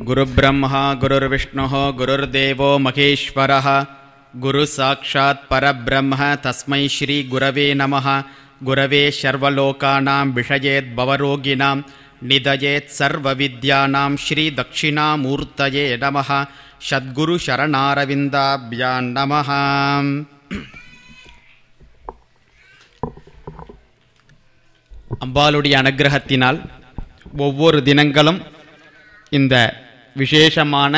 गुरुब्रह्मा गुरुर्विष्णुः गुरुर्देवो महेश्वरः गुरुसाक्षात् परब्रह्म तस्मै श्रीगुरवे नमः गुरवे सर्वलोकानां विषयेद्भवरोगिणां निधयेत् सर्वविद्यानां श्रीदक्षिणामूर्तये नमः सद्गुरुशरणारविन्दाभ्यां नमः அம்பாளுடைய அனுகிரகத்தினால் ஒவ்வொரு தினங்களும் இந்த விசேஷமான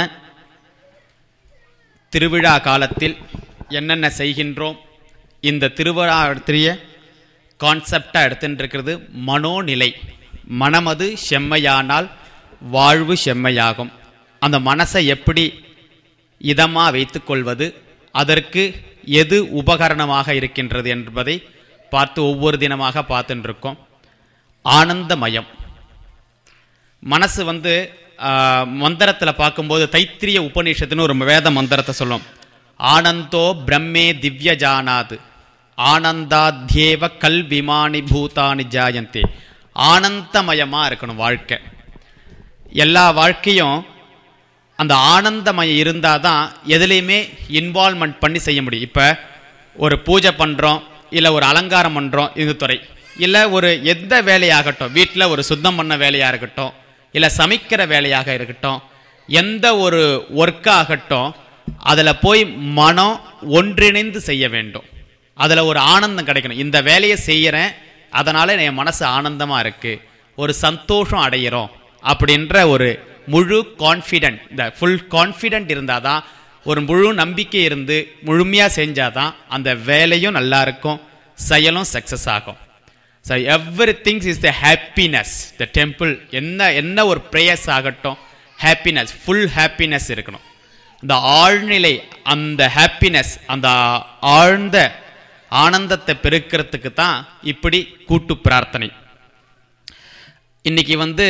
திருவிழா காலத்தில் என்னென்ன செய்கின்றோம் இந்த திருவிழாத்திரிய கான்செப்டாக எடுத்துட்டு இருக்கிறது மனோநிலை மனமது செம்மையானால் வாழ்வு செம்மையாகும் அந்த மனசை எப்படி இதமாக வைத்துக்கொள்வது அதற்கு எது உபகரணமாக இருக்கின்றது என்பதை பார்த்து ஒவ்வொரு தினமாக பார்த்துட்டு இருக்கோம் ஆனந்தமயம் மனசு வந்து மந்திரத்தில் பார்க்கும்போது தைத்திரிய உபநிஷத்துன்னு ஒரு வேத மந்திரத்தை சொல்லும் ஆனந்தோ பிரம்மே திவ்ய ஜானாது ஆனந்தாத்யேவ கல் விமானி பூதானி ஜாயந்தே ஆனந்தமயமாக இருக்கணும் வாழ்க்கை எல்லா வாழ்க்கையும் அந்த ஆனந்தமயம் இருந்தால் தான் எதுலேயுமே இன்வால்மெண்ட் பண்ணி செய்ய முடியும் இப்போ ஒரு பூஜை பண்ணுறோம் இல்லை ஒரு அலங்காரம் பண்ணுறோம் இது துறை இல்லை ஒரு எந்த வேலையாகட்டும் வீட்டில் ஒரு சுத்தம் பண்ண வேலையாக இருக்கட்டும் இல்லை சமைக்கிற வேலையாக இருக்கட்டும் எந்த ஒரு ஒர்க்காகட்டும் அதில் போய் மனம் ஒன்றிணைந்து செய்ய வேண்டும் அதில் ஒரு ஆனந்தம் கிடைக்கணும் இந்த வேலையை செய்கிறேன் அதனால் என் மனசு ஆனந்தமாக இருக்குது ஒரு சந்தோஷம் அடையிறோம் அப்படின்ற ஒரு முழு கான்ஃபிடென்ட் இந்த ஃபுல் கான்ஃபிடென்ட் இருந்தால் தான் ஒரு முழு நம்பிக்கை இருந்து முழுமையாக செஞ்சால் தான் அந்த வேலையும் நல்லா இருக்கும் செயலும் சக்ஸஸ் ஆகும் so every things is the happiness the temple என்ன என்ன ஒரு ப்ரேயர்ஸ் ஆகட்டும் ஹாப்பினஸ் ஃபுல் ஹாப்பினஸ் இருக்கணும் இந்த ஆழ்நிலை அந்த ஹாப்பினஸ் அந்த ஆழ்ந்த ஆனந்தத்தை பெருக்கிறதுக்கு தான் இப்படி கூட்டு பிரார்த்தனை இன்னைக்கு வந்து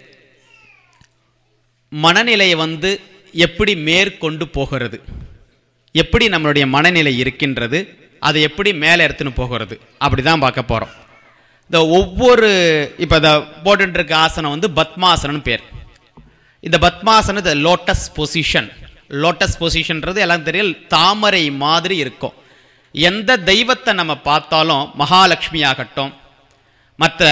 மனநிலையை வந்து எப்படி மேற்கொண்டு போகிறது எப்படி நம்மளுடைய மனநிலை இருக்கின்றது அதை எப்படி மேலே எடுத்துன்னு போகிறது அப்படி தான் பார்க்க போகிறோம் இந்த ஒவ்வொரு இப்போ இந்த போட்டுருக்க ஆசனம் வந்து பத்மாசனம்னு பேர் இந்த பத்மாசனம் இந்த லோட்டஸ் பொசிஷன் லோட்டஸ் பொசிஷன்றது எல்லாம் தெரியும் தாமரை மாதிரி இருக்கும் எந்த தெய்வத்தை நம்ம பார்த்தாலும் மகாலட்சுமி ஆகட்டும் மற்ற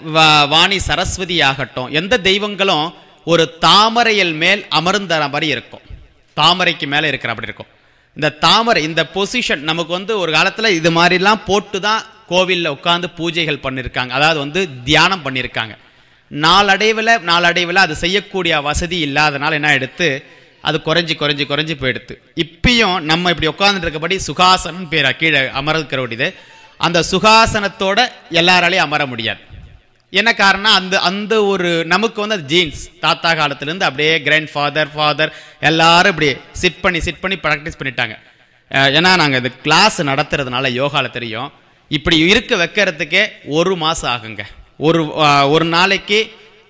வாணி சரஸ்வதி ஆகட்டும் எந்த தெய்வங்களும் ஒரு தாமரையில் மேல் அமர்ந்த மாதிரி இருக்கும் தாமரைக்கு மேலே இருக்கிற அப்படி இருக்கும் இந்த தாமரை இந்த பொசிஷன் நமக்கு வந்து ஒரு காலத்தில் இது மாதிரிலாம் போட்டு தான் கோவிலில் உட்காந்து பூஜைகள் பண்ணியிருக்காங்க அதாவது வந்து தியானம் பண்ணியிருக்காங்க நாளடைவில் நாளடைவில் அது செய்யக்கூடிய வசதி இல்லாதனால என்ன எடுத்து அது குறைஞ்சி குறைஞ்சி குறைஞ்சி போயிடுது இப்பயும் நம்ம இப்படி உட்காந்துட்டு இருக்கபடி சுகாசனம் பேரா கீழே அமர்க்கிறோடியது அந்த சுகாசனத்தோட எல்லாராலையும் அமர முடியாது என்ன காரணம் அந்த அந்த ஒரு நமக்கு வந்து அது ஜீன்ஸ் தாத்தா காலத்துலேருந்து அப்படியே கிராண்ட் ஃபாதர் ஃபாதர் எல்லாரும் இப்படி சிட் பண்ணி சிட் பண்ணி ப்ராக்டிஸ் பண்ணிட்டாங்க ஏன்னா நாங்கள் இது கிளாஸ் நடத்துறதுனால யோகாவில் தெரியும் இப்படி இருக்க வைக்கிறதுக்கே ஒரு மாதம் ஆகுங்க ஒரு ஒரு நாளைக்கு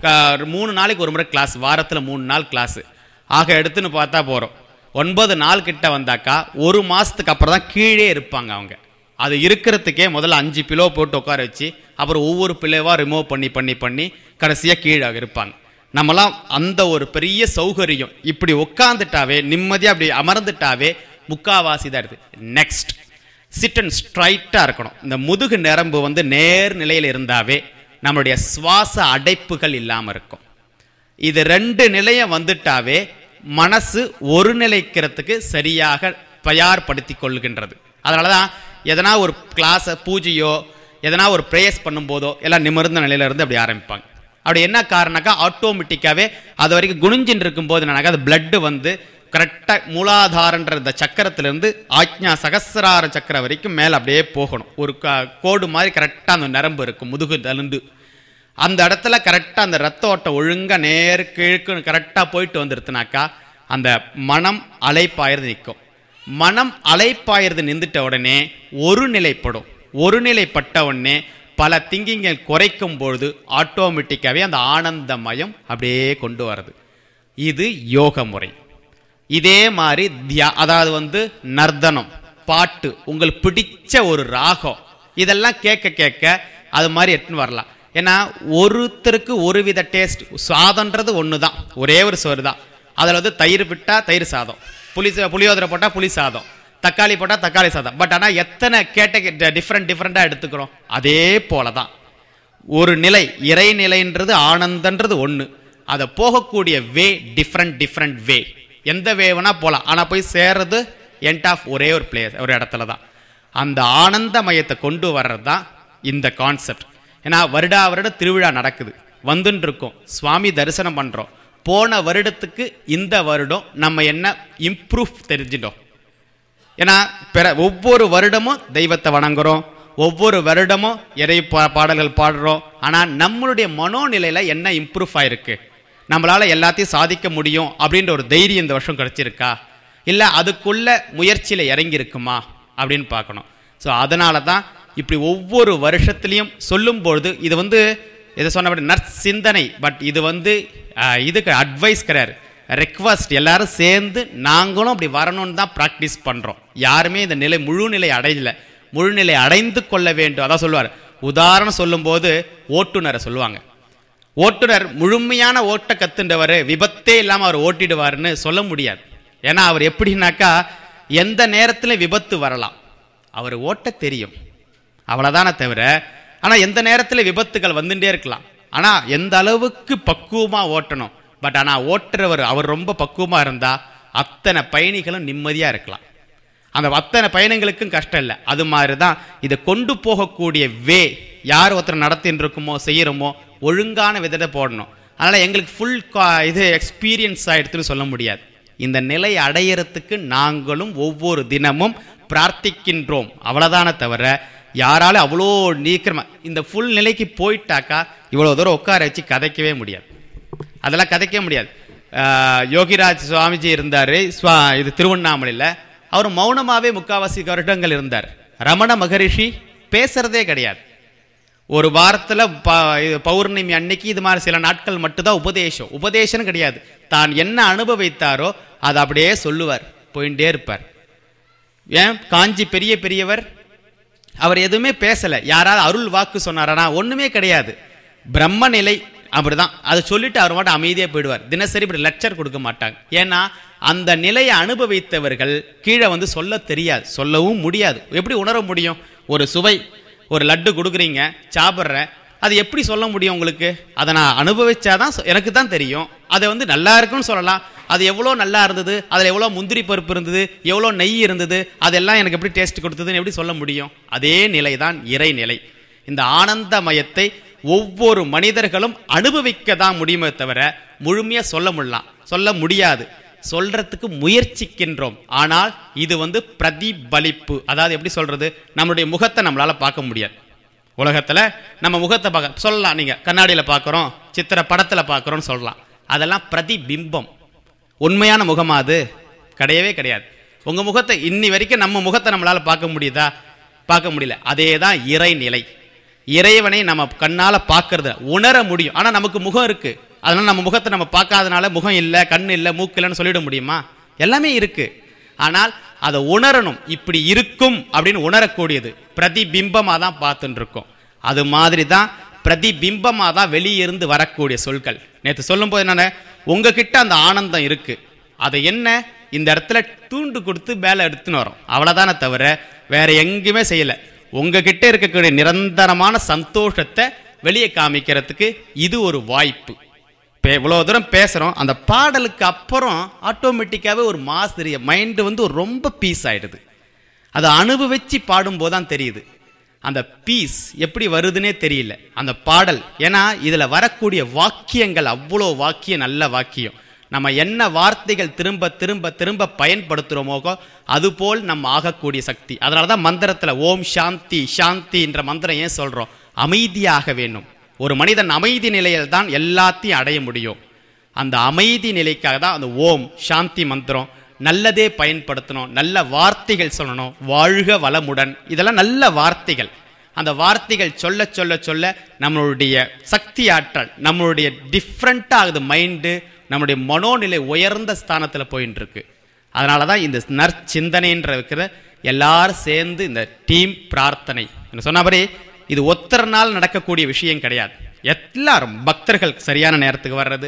மூணு நாளைக்கு ஒரு முறை கிளாஸ் வாரத்தில் மூணு நாள் கிளாஸு ஆக எடுத்துன்னு பார்த்தா போகிறோம் ஒன்பது நாள் கிட்ட வந்தாக்கா ஒரு மாதத்துக்கு அப்புறம் தான் கீழே இருப்பாங்க அவங்க அது இருக்கிறதுக்கே முதல்ல அஞ்சு பிலோ போட்டு உட்கார வச்சு அப்புறம் ஒவ்வொரு பிள்ளைவாக ரிமூவ் பண்ணி பண்ணி பண்ணி கடைசியாக கீழே இருப்பாங்க நம்மலாம் அந்த ஒரு பெரிய சௌகரியம் இப்படி உட்காந்துட்டாவே நிம்மதியாக அப்படி அமர்ந்துட்டாவே முக்காவாசி தான் இருக்குது நெக்ஸ்ட் சிட் அண்ட் ஸ்ட்ரைட்டாக இருக்கணும் இந்த முதுகு நரம்பு வந்து நேர் நிலையில் இருந்தாவே நம்மளுடைய சுவாச அடைப்புகள் இல்லாமல் இருக்கும் இது ரெண்டு நிலையம் வந்துட்டாவே மனசு ஒரு நிலைக்கிறதுக்கு சரியாக தயார்படுத்தி கொள்கின்றது அதனால தான் எதனா ஒரு கிளாஸை பூஜையோ எதனா ஒரு ப்ரேயர்ஸ் பண்ணும்போதோ எல்லாம் நிமிர்ந்த நிலையில இருந்து அப்படி ஆரம்பிப்பாங்க அப்படி என்ன காரணக்கா ஆட்டோமேட்டிக்காகவே அது வரைக்கும் குனிஞ்சின்னு இருக்கும்போது என்னன்னாக்கா அது பிளட்டு வந்து கரெக்டாக மூலாதாரன்ற இந்த சக்கரத்திலேருந்து ஆக்ஞா சகசிரார சக்கரம் வரைக்கும் மேலே அப்படியே போகணும் ஒரு கோடு மாதிரி கரெக்டாக அந்த நரம்பு இருக்கும் முதுகு தழுந்து அந்த இடத்துல கரெக்டாக அந்த ரத்த ஓட்டம் ஒழுங்காக நேரு கிழக்கு கரெக்டாக போயிட்டு வந்துருத்துனாக்கா அந்த மனம் அலைப்பாயிறது நிற்கும் மனம் அலைப்பாயிறது நின்றுட்ட உடனே ஒரு நிலைப்படும் ஒரு நிலைப்பட்ட உடனே பல திங்கிங்கள் குறைக்கும் பொழுது ஆட்டோமேட்டிக்காகவே அந்த ஆனந்தமயம் அப்படியே கொண்டு வர்றது இது யோக முறை இதே மாதிரி தியா அதாவது வந்து நர்தனம் பாட்டு உங்களுக்கு பிடிச்ச ஒரு ராகம் இதெல்லாம் கேட்க கேட்க அது மாதிரி எடுத்துன்னு வரலாம் ஏன்னா ஒருத்தருக்கு ஒரு வித டேஸ்ட் சாதன்றது ஒன்று தான் ஒரே ஒரு சோறு தான் அதில் வந்து தயிர் விட்டால் தயிர் சாதம் புளி சா- புளியோதரை போட்டால் புளி சாதம் தக்காளி போட்டால் தக்காளி சாதம் பட் ஆனால் எத்தனை கேட்ட டிஃப்ரெண்ட் டிஃப்ரெண்ட்டாக எடுத்துக்கிறோம் அதே போல தான் ஒரு நிலை இறைநிலைன்றது ஆனந்தன்றது ஒன்று அதை போகக்கூடிய வே டிஃப்ரெண்ட் டிஃப்ரெண்ட் வே எந்த வே வேணா போகலாம் ஆனால் போய் சேர்றது எண்ட் ஆஃப் ஒரே ஒரு பிளேஸ் ஒரு இடத்துல தான் அந்த ஆனந்த மையத்தை கொண்டு வர்றது தான் இந்த கான்செப்ட் ஏன்னா வருடா வருடம் திருவிழா நடக்குது வந்துன்னு இருக்கோம் சுவாமி தரிசனம் பண்ணுறோம் போன வருடத்துக்கு இந்த வருடம் நம்ம என்ன இம்ப்ரூவ் தெரிஞ்சிட்டோம் ஏன்னா பிற ஒவ்வொரு வருடமும் தெய்வத்தை வணங்குறோம் ஒவ்வொரு வருடமும் இறை பா- பாடல்கள் பாடுறோம் ஆனால் நம்மளுடைய மனோநிலையில என்ன இம்ப்ரூவ் ஆயிருக்கு நம்மளால எல்லாத்தையும் சாதிக்க முடியும் அப்படின்ற ஒரு தைரியம் இந்த வருஷம் கிடைச்சிருக்கா இல்லை அதுக்குள்ள முயற்சியில இறங்கி இருக்குமா அப்படின்னு பார்க்கணும் ஸோ அதனால தான் இப்படி ஒவ்வொரு வருஷத்துலையும் சொல்லும்பொழுது இது வந்து இதை சொன்னபடி நற்சிந்தனை பட் இது வந்து ஆஹ், இதுக்கு அட்வைஸ் கிடையாது ரெக்வஸ்ட் எல்லாரும் சேர்ந்து நாங்களும் அப்படி வரணும்னு தான் ப்ராக்டிஸ் பண்ணுறோம் யாருமே இந்த நிலை முழு நிலை அடையல முழு நிலை அடைந்து கொள்ள வேண்டும் அதான் சொல்லுவார் உதாரணம் சொல்லும்போது ஓட்டுநரை சொல்லுவாங்க ஓட்டுநர் முழுமையான ஓட்ட கத்துண்டவர் விபத்தே இல்லாமல் அவர் ஓட்டிடுவார்னு சொல்ல முடியாது ஏன்னா அவர் எப்படின்னாக்கா எந்த நேரத்தில் விபத்து வரலாம் அவர் ஓட்ட தெரியும் அவ்வளோதானே தவிர ஆனால் எந்த நேரத்தில் விபத்துகள் வந்துட்டே இருக்கலாம் ஆனால் எந்த அளவுக்கு பக்குவமாக ஓட்டணும் பட் ஆனால் ஓட்டுறவர் அவர் ரொம்ப பக்குவமாக இருந்தால் அத்தனை பயணிகளும் நிம்மதியாக இருக்கலாம் அந்த அத்தனை பயணங்களுக்கும் கஷ்டம் இல்லை அது மாதிரி தான் இதை கொண்டு போகக்கூடிய வே யார் ஒருத்தர் நடத்தின்னு இருக்குமோ செய்கிறோமோ ஒழுங்கான விதத்தை போடணும் அதனால் எங்களுக்கு ஃபுல் இது எக்ஸ்பீரியன்ஸ் ஆகிடுதுன்னு சொல்ல முடியாது இந்த நிலை அடையறதுக்கு நாங்களும் ஒவ்வொரு தினமும் பிரார்த்திக்கின்றோம் அவ்வளோதானே தவிர யாரால அவ்வளோ நீக்கிரமா இந்த ஃபுல் நிலைக்கு போயிட்டாக்கா இவ்வளோ தூரம் உட்கார வச்சு கதைக்கவே முடியாது அதெல்லாம் கதைக்க முடியாது ஆஹ் யோகிராஜ் சுவாமிஜி இருந்தார் ஸ்வா இது திருவண்ணாமலையில் அவர் மௌனமாகவே முக்காவாசி வருடங்கள் இருந்தார் ரமண மகரிஷி பேசுறதே கிடையாது ஒரு வாரத்தில் ப இது பௌர்ணமி அன்னைக்கு இது மாதிரி சில நாட்கள் மட்டும்தான் உபதேசம் உபதேசம் கிடையாது தான் என்ன அனுபவித்தாரோ அதை அப்படியே சொல்லுவார் போயிட்டே இருப்பார் ஏன் காஞ்சி பெரிய பெரியவர் அவர் எதுவுமே பேசலை யாராவது அருள் வாக்கு சொன்னாரனா ஒன்றுமே கிடையாது பிரம்ம நிலை அப்படிதான் அதை சொல்லிட்டு அவர் மட்டும் அமைதியாக போயிடுவார் தினசரி இப்படி லெக்சர் கொடுக்க மாட்டாங்க ஏன்னா அந்த நிலையை அனுபவித்தவர்கள் கீழே வந்து சொல்ல தெரியாது சொல்லவும் முடியாது எப்படி உணர முடியும் ஒரு சுவை ஒரு லட்டு கொடுக்குறீங்க சாப்பிட்றேன் அது எப்படி சொல்ல முடியும் உங்களுக்கு அதை நான் அனுபவிச்சாதான் சொ- எனக்கு தான் தெரியும் அதை வந்து நல்லா இருக்குன்னு சொல்லலாம் அது எவ்வளோ நல்லா இருந்தது அதில் எவ்வளோ முந்திரி பருப்பு இருந்தது எவ்வளோ நெய் இருந்தது அதெல்லாம் எனக்கு எப்படி டேஸ்ட் கொடுத்ததுன்னு எப்படி சொல்ல முடியும் அதே நிலை தான் இறை நிலை இந்த ஆனந்தமயத்தை ஒவ்வொரு மனிதர்களும் அனுபவிக்க தான் முடியுமே தவிர முழுமையாக சொல்ல முடியலாம் சொல்ல முடியாது சொல்றதுக்கு முயற்சிக்கின்றோம் ஆனால் இது வந்து பிரதிபலிப்பு அதாவது எப்படி சொல்றது நம்மளுடைய முகத்தை நம்மளால பார்க்க முடியாது உலகத்துல நம்ம முகத்தை பார்க்க சொல்லலாம் நீங்க கண்ணாடியில பார்க்குறோம் சித்திர படத்துல பார்க்குறோம்னு சொல்லலாம் அதெல்லாம் பிரதிபிம்பம் உண்மையான முகமா அது கிடையவே கிடையாது உங்க முகத்தை இன்னி வரைக்கும் நம்ம முகத்தை நம்மளால பார்க்க முடியுதா பார்க்க முடியல அதே தான் இறைநிலை இறைவனை நம்ம கண்ணால பார்க்கறது உணர முடியும் ஆனா நமக்கு முகம் இருக்கு அதனால நம்ம முகத்தை நம்ம பார்க்காதனால முகம் இல்லை கண் இல்லை மூக்கு இல்லைன்னு சொல்லிட முடியுமா எல்லாமே இருக்கு ஆனால் அதை உணரணும் இப்படி இருக்கும் அப்படின்னு உணரக்கூடியது பிரதிபிம்பமாக தான் பார்த்துட்டு இருக்கோம் அது மாதிரி தான் பிரதிபிம்பமாக தான் வெளியிருந்து வரக்கூடிய சொற்கள் நேற்று சொல்லும்போது என்னென்ன உங்ககிட்ட அந்த ஆனந்தம் இருக்கு அதை என்ன இந்த இடத்துல தூண்டு கொடுத்து மேலே எடுத்துன்னு வரோம் அவ்வளோதானே தவிர வேற எங்கேயுமே செய்யலை உங்ககிட்ட இருக்கக்கூடிய நிரந்தரமான சந்தோஷத்தை வெளியே காமிக்கிறதுக்கு இது ஒரு வாய்ப்பு இப்போ இவ்வளோ தூரம் பேசுகிறோம் அந்த பாடலுக்கு அப்புறம் ஆட்டோமேட்டிக்காகவே ஒரு மாஸ் மைண்டு வந்து ஒரு ரொம்ப பீஸ் ஆயிடுது அதை அனுபவிச்சு பாடும்போது தான் தெரியுது அந்த பீஸ் எப்படி வருதுன்னே தெரியல அந்த பாடல் ஏன்னா இதில் வரக்கூடிய வாக்கியங்கள் அவ்வளோ வாக்கியம் நல்ல வாக்கியம் நம்ம என்ன வார்த்தைகள் திரும்ப திரும்ப திரும்ப பயன்படுத்துகிறோமோ அதுபோல் நம்ம ஆகக்கூடிய சக்தி அதனால தான் மந்திரத்தில் ஓம் சாந்தி சாந்தின்ற மந்திரம் ஏன் சொல்கிறோம் அமைதியாக வேணும் ஒரு மனிதன் அமைதி நிலையில் தான் எல்லாத்தையும் அடைய முடியும் அந்த அமைதி நிலைக்காக தான் அந்த ஓம் சாந்தி மந்திரம் நல்லதே பயன்படுத்தணும் நல்ல வார்த்தைகள் சொல்லணும் வாழ்க வளமுடன் இதெல்லாம் நல்ல வார்த்தைகள் அந்த வார்த்தைகள் சொல்ல சொல்ல சொல்ல நம்மளுடைய சக்தி ஆற்றல் நம்மளுடைய டிஃப்ரெண்ட்டாக ஆகுது மைண்டு நம்மளுடைய மனோநிலை உயர்ந்த ஸ்தானத்தில் போயின்னு இருக்கு அதனால தான் இந்த நற்சிந்தனைன்ற இருக்கிற எல்லாரும் சேர்ந்து இந்த டீம் பிரார்த்தனை சொன்னபடி இது ஒத்தர நாள் நடக்கக்கூடிய விஷயம் கிடையாது எல்லாரும் பக்தர்கள் சரியான நேரத்துக்கு வர்றது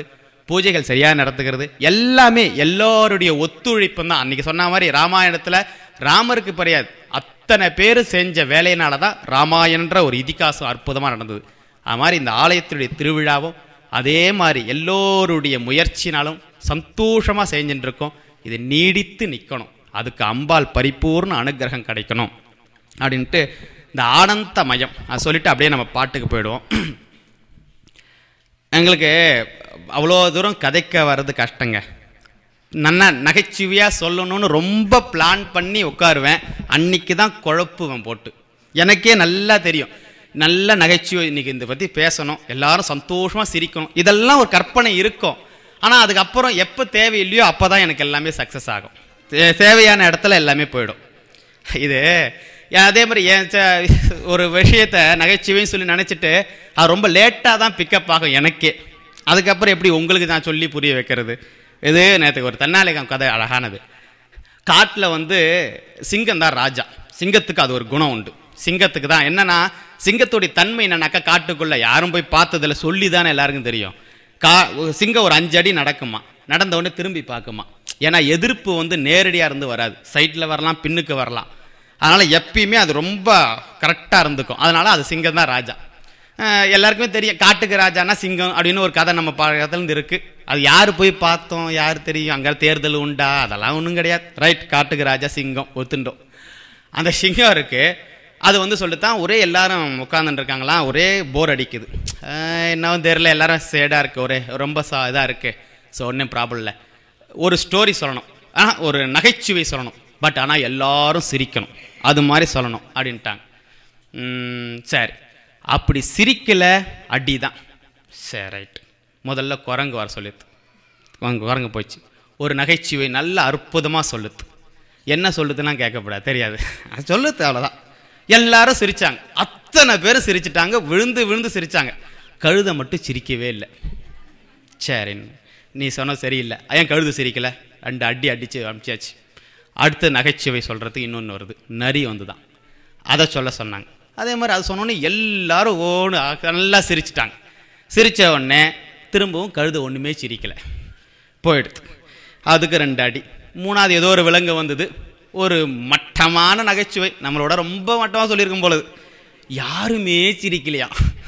பூஜைகள் சரியாக நடத்துகிறது எல்லாமே எல்லோருடைய ஒத்துழைப்பும் தான் அன்னைக்கு சொன்ன மாதிரி ராமாயணத்தில் ராமருக்கு பரியாது அத்தனை பேர் செஞ்ச வேலையினால தான் ராமாயணன்ற ஒரு இதிகாசம் அற்புதமாக நடந்தது அது மாதிரி இந்த ஆலயத்தினுடைய திருவிழாவும் அதே மாதிரி எல்லோருடைய முயற்சினாலும் சந்தோஷமாக செஞ்சுட்டு இருக்கோம் இது நீடித்து நிற்கணும் அதுக்கு அம்பாள் பரிபூர்ண அனுகிரகம் கிடைக்கணும் அப்படின்ட்டு இந்த ஆனந்தமயம் அதை சொல்லிட்டு அப்படியே நம்ம பாட்டுக்கு போயிடுவோம் எங்களுக்கு அவ்வளோ தூரம் கதைக்க வர்றது கஷ்டங்க நல்லா நகைச்சுவையாக சொல்லணும்னு ரொம்ப பிளான் பண்ணி உட்காருவேன் அன்னைக்கு தான் குழப்புவேன் போட்டு எனக்கே நல்லா தெரியும் நல்ல நகைச்சுவை இன்னைக்கு இதை பற்றி பேசணும் எல்லாரும் சந்தோஷமாக சிரிக்கணும் இதெல்லாம் ஒரு கற்பனை இருக்கும் ஆனால் அதுக்கப்புறம் எப்போ தேவையில்லையோ அப்போ தான் எனக்கு எல்லாமே சக்ஸஸ் ஆகும் தே- தேவையான இடத்துல எல்லாமே போயிடும் இது ஏன் அதே மாதிரி ஏன் ச- ஒரு விஷயத்த நகைச்சுவைன்னு சொல்லி நினச்சிட்டு அது ரொம்ப லேட்டாக தான் பிக்கப் ஆகும் எனக்கே அதுக்கப்புறம் எப்படி உங்களுக்கு நான் சொல்லி புரிய வைக்கிறது இது நேற்றுக்கு ஒரு தன்னாலிகம் கதை அழகானது காட்டில் வந்து சிங்கம் தான் ராஜா சிங்கத்துக்கு அது ஒரு குணம் உண்டு சிங்கத்துக்கு தான் என்னன்னா சிங்கத்துடைய தன்மை என்னன்னாக்கா காட்டுக்குள்ள யாரும் போய் பார்த்ததில்ல சொல்லி தானே எல்லாருக்கும் தெரியும் கா ஒரு சிங்கம் ஒரு அஞ்சு அடி நடக்குமா நடந்த உடனே திரும்பி பார்க்குமா ஏன்னா எதிர்ப்பு வந்து நேரடியாக இருந்து வராது சைட்டில் வரலாம் பின்னுக்கு வரலாம் அதனால் எப்பயுமே அது ரொம்ப கரெக்டாக இருந்துக்கும் அதனால் அது சிங்கம் தான் ராஜா அஹ் எல்லாருக்குமே தெரியும் காட்டுக்கு ராஜானா சிங்கம் அப்படின்னு ஒரு கதை நம்ம பழக்கத்துலேருந்து இருக்குது அது யார் போய் பார்த்தோம் யார் தெரியும் அங்கே தேர்தல் உண்டா அதெல்லாம் ஒன்றும் கிடையாது ரைட் காட்டுக்கு ராஜா சிங்கம் ஒத்துண்டோம் அந்த சிங்கம் இருக்கு அது வந்து சொல்லித்தான் ஒரே எல்லாரும் உட்காந்துட்டு இருக்காங்களாம் ஒரே போர் அடிக்குது அஹ் என்னவும் தெரியல எல்லாரும் சேடாக இருக்கு ஒரே ரொம்ப சா இதாக இருக்கு ஸோ ஒன்றும் ப்ராப்ளம் இல்லை ஒரு ஸ்டோரி சொல்லணும் ஆ ஒரு நகைச்சுவை சொல்லணும் பட் ஆனால் எல்லாரும் சிரிக்கணும் அது மாதிரி சொல்லணும் அப்படின்ட்டாங்க ம், சரி அப்படி சிரிக்கல அடி தான் சரி ரைட் முதல்ல குரங்கு வர சொல்லித்து குரங்கு குரங்கு போச்சு ஒரு நகைச்சுவை நல்ல அற்புதமாக சொல்லுது என்ன சொல்லுதுன்னா கேட்கப்படாது தெரியாது அது சொல்லுது அவ்வளோதான் எல்லாரும் சிரிச்சாங்க அத்தனை பேர் சிரிச்சிட்டாங்க விழுந்து விழுந்து சிரிச்சாங்க கழுதை மட்டும் சிரிக்கவே இல்லை சரி நீ சொன்ன சரியில்லை ஏன் கழுது சிரிக்கல ரெண்டு அடி அடிச்சு அமிச்சாச்சு அடுத்து நகைச்சுவை சொல்கிறதுக்கு இன்னொன்று வருது நரி வந்து தான் அதை சொல்ல சொன்னாங்க அதே மாதிரி அது சொன்னோன்னே எல்லாரும் ஓடு நல்லா சிரிச்சிட்டாங்க சிரித்த உடனே திரும்பவும் கழுது ஒன்றுமே சிரிக்கலை போயிடுது அதுக்கு ரெண்டு அடி மூணாவது ஏதோ ஒரு விலங்கு வந்தது ஒரு மட்டமான நகைச்சுவை நம்மளோட ரொம்ப மட்டமாக சொல்லியிருக்கும் பொழுது யாருமே சிரிக்கலையா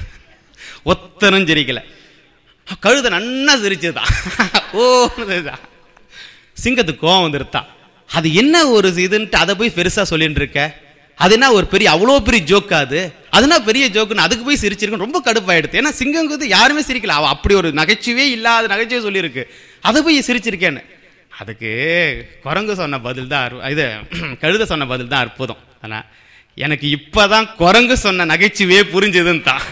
ஒத்தனும் சிரிக்கலை கழுதை நன்னா சிரிச்சுதான் ஓ இதுதான். சிங்கத்துக்கு கோவம் வந்துருத்தான் அது என்ன ஒரு இதுன்ட்டு அதை போய் பெருசாக சொல்லிட்டு இருக்க அது என்ன ஒரு பெரிய அவ்வளோ பெரிய ஜோக்கா அது அதுனா பெரிய ஜோக்குன்னு அதுக்கு போய் சிரிச்சிருக்கேன் ரொம்ப கடுப்பாயிடுது ஏன்னா சிங்கங்கிறது யாருமே சிரிக்கல அவ அப்படி ஒரு நகைச்சுவே இல்லாத நகைச்சுவை சொல்லியிருக்கு அதை போய் சிரிச்சிருக்கேன்னு அதுக்கு குரங்கு சொன்ன பதில் தான் அற்பு- இது கழுதை சொன்ன பதில் தான் அற்புதம் ஆனால் எனக்கு இப்போதான் குரங்கு சொன்ன நகைச்சுவையே புரிஞ்சுதுன்னு தான்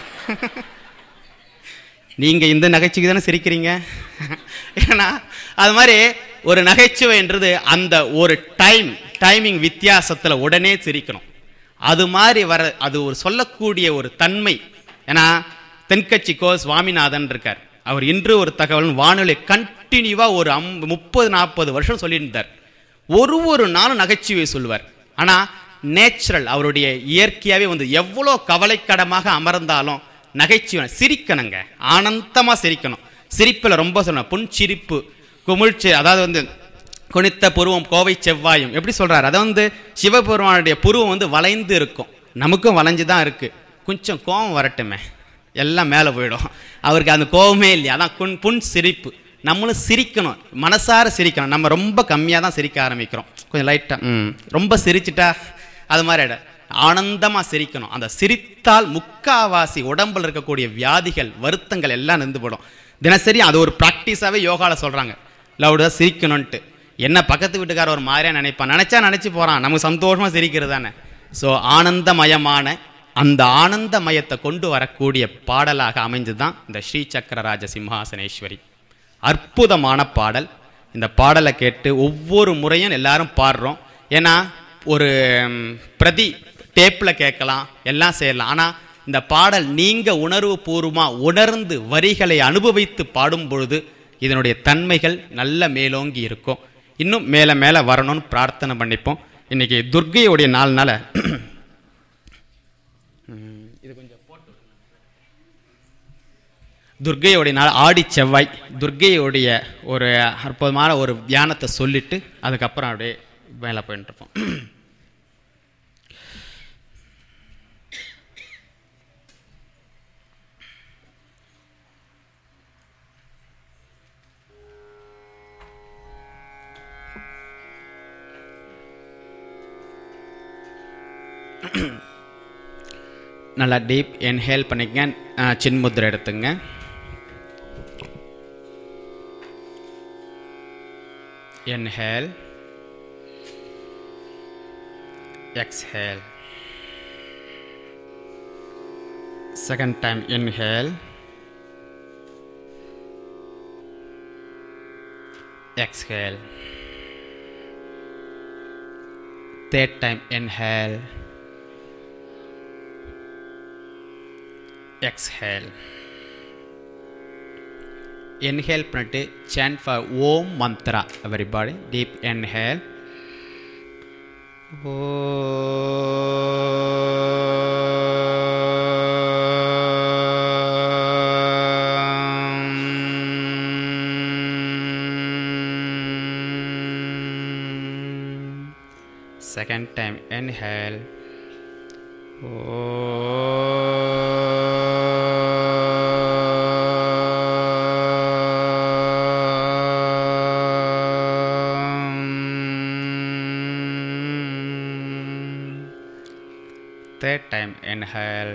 நீங்க இந்த நகைச்சுவை தானே சிரிக்கிறீங்க ஏன்னா அது மாதிரி ஒரு நகைச்சுவைன்றது அந்த ஒரு டைம் டைமிங் வித்தியாசத்துல உடனே சிரிக்கணும் அது மாதிரி வர அது ஒரு சொல்லக்கூடிய ஒரு தன்மை ஏன்னா தென்கட்சி கோ சுவாமிநாதன் இருக்கார் அவர் இன்று ஒரு தகவல் வானொலி கண்டினியூவா ஒரு அம் முப்பது நாற்பது வருஷம் சொல்லிட்டு இருந்தார் ஒரு ஒரு நாளும் நகைச்சுவை சொல்லுவார் ஆனா நேச்சுரல் அவருடைய இயற்கையாவே வந்து எவ்வளோ கவலைக்கடமாக அமர்ந்தாலும் நகைச்சுவை சிரிக்கணுங்க ஆனந்தமா சிரிக்கணும் சிரிப்பில் ரொம்ப சொல்லணும் புன்சிரிப்பு குமிழ்ச்சி அதாவது வந்து குனித்த புருவம் கோவை செவ்வாயும் எப்படி சொல்றாரு அதை வந்து சிவபெருமானுடைய புருவம் வந்து வளைந்து இருக்கும் நமக்கும் வளைஞ்சு தான் இருக்கு கொஞ்சம் கோபம் வரட்டுமே எல்லாம் மேலே போயிடும் அவருக்கு அந்த கோபமே இல்லையா அதான் குன் புன் சிரிப்பு நம்மளும் சிரிக்கணும் மனசார சிரிக்கணும் நம்ம ரொம்ப கம்மியாக தான் சிரிக்க ஆரம்பிக்கிறோம் கொஞ்சம் லைட்டாக ம் ரொம்ப சிரிச்சிட்டா அது மாதிரி ஆயிடும் ஆனந்தமாக சிரிக்கணும் அந்த சிரித்தால் முக்காவாசி உடம்புல இருக்கக்கூடிய வியாதிகள் வருத்தங்கள் எல்லாம் நின்று போடும் தினசரி அது ஒரு ப்ராக்டிஸாகவே யோகாவில் சொல்கிறாங்க லவுடாக சிரிக்கணும்ன்ட்டு என்ன பக்கத்து வீட்டுக்கார ஒரு மாதிரியா நினைப்பான் நினச்சா நினச்சி போகிறான் நமக்கு சந்தோஷமாக சிரிக்கிறது தானே ஸோ ஆனந்தமயமான அந்த ஆனந்தமயத்தை கொண்டு வரக்கூடிய பாடலாக அமைஞ்சது தான் இந்த ஸ்ரீ சக்கரராஜ சிம்ஹாசனேஸ்வரி அற்புதமான பாடல் இந்த பாடலை கேட்டு ஒவ்வொரு முறையும் எல்லாரும் பாடுறோம் ஏன்னா ஒரு ம், பிரதி டேப்பில் கேட்கலாம் எல்லாம் செய்யலாம் ஆனால் இந்த பாடல் நீங்க உணர்வு பூர்வமாக உணர்ந்து வரிகளை அனுபவித்து பாடும் பொழுது இதனுடைய தன்மைகள் நல்ல மேலோங்கி இருக்கும் இன்னும் மேலே மேலே வரணும்னு பிரார்த்தனை பண்ணிப்போம் இன்னைக்கு துர்கையுடைய நாள்னால துர்க்கையோடைய நாள் ஆடி செவ்வாய் துர்க்கையோடைய ஒரு அற்புதமான ஒரு தியானத்தை சொல்லிட்டு அதுக்கப்புறம் அப்படியே மேலே போயிட்டு இருப்போம் நல்லா டீப் என்ஹேல் பண்ணிக்கங்க அஹ், சின்முத்திரை எடுத்துங்க inhale exhale second time inhale exhale third time inhale exhale inhale பண்ணிட்டு chant for Om mantra everybody deep inhale Om. second time inhale Third time inhale.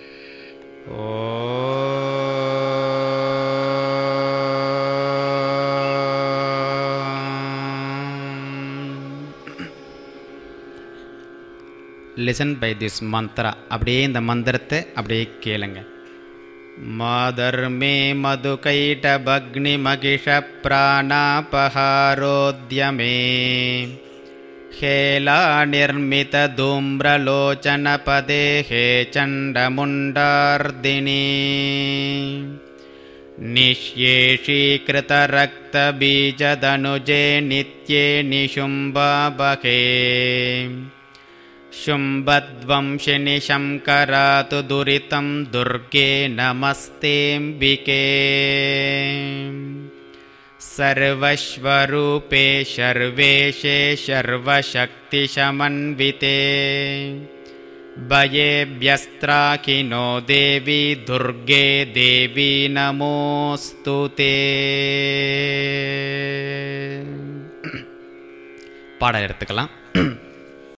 Listen by this mantra அப்படியே இந்த மந்திரத்தை அப்படியே கேளுங்க மாதர்மே மதுகைடபக்னிமகிஷ பிராணாபகாரோத்யமே हेला निर्मितधूम्रलोचनपदे हे चण्डमुण्डार्दिनी निःशेषीकृतरक्तबीजदनुजे नित्ये निशुम्बाबहे शुम्भध्वंशिनि शङ्करातु दुरितं दुर्गे नमस्तेऽम्बिके सर्वस्वरूपे सर्वेशे सर्वशक्तिशमन्विते भयेभ्यस्त्राकिनो देवी दुर्गे देवी नमोऽस्तु ते பாடல் எடுத்துக்கலாம்